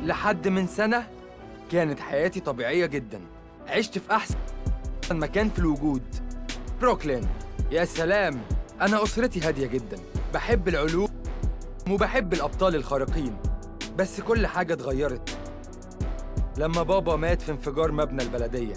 لحد من سنة كانت حياتي طبيعية جدا عشت في أحسن مكان في الوجود بروكلين يا سلام أنا أسرتي هادية جدا بحب العلوم وبحب الأبطال الخارقين بس كل حاجة اتغيرت لما بابا مات في انفجار مبنى البلدية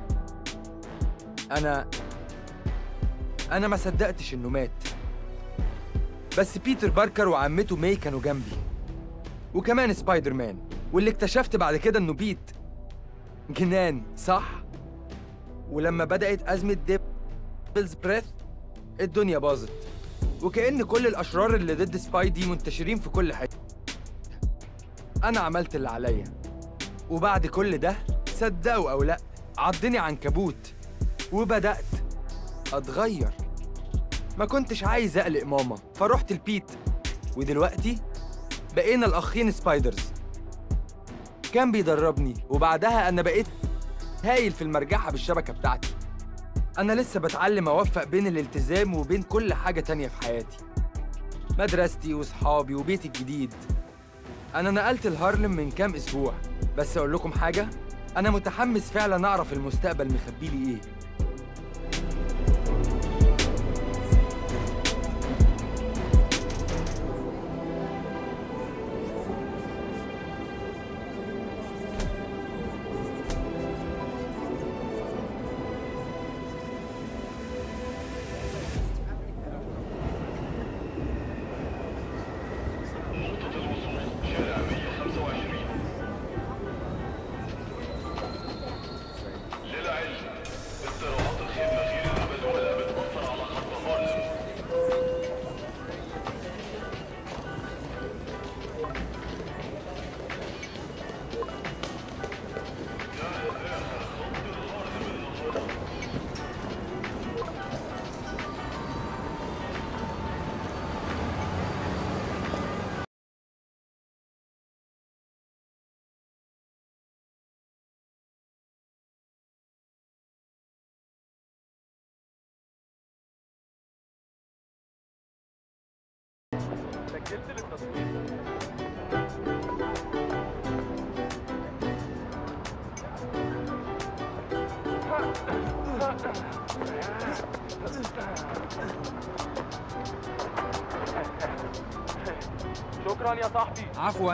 أنا أنا ما صدقتش إنه مات بس بيتر باركر وعمته ماي كانوا جنبي وكمان سبايدر مان واللي اكتشفت بعد كده إنه بيت جنان صح؟ ولما بدأت أزمة ديفلز بريث الدنيا باظت وكأن كل الأشرار اللي ضد سبايدي منتشرين في كل حتة أنا عملت اللي عليا وبعد كل ده صدقوا أو لأ عضني عنكبوت وبدأت أتغير ما كنتش عايز أقلق ماما فرحت لبيت ودلوقتي بقينا الأخين سبايدرز كان بيدربني وبعدها أنا بقيت هايل في المرجحة بالشبكة بتاعتي أنا لسه بتعلم أوفق بين الالتزام وبين كل حاجة تانية في حياتي مدرستي وصحابي وبيتي الجديد أنا نقلت الهارلم من كام أسبوع بس أقول لكم حاجة أنا متحمس فعلا أعرف المستقبل مخبي لي إيه للعلم اضطرابات الخدمة غير المبلورة بتأثر على خط هارلم شكرا يا صاحبي عفواً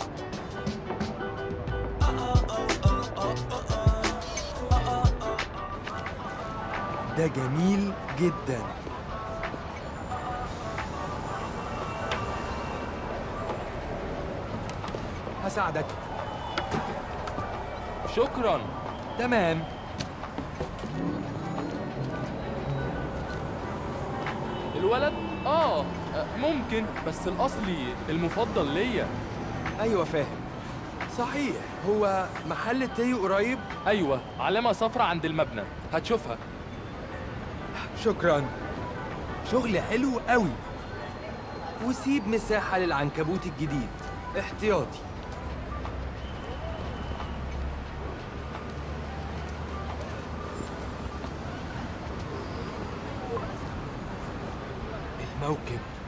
ده جميل جدا هساعدك شكرا تمام الولد اه ممكن بس الاصلي المفضل ليا ايوه فاهم صحيح هو محل التيو قريب ايوه علامه صفرة عند المبنى هتشوفها شكرا شغل حلو قوي وسيب مساحة للعنكبوت الجديد احتياطي الموكب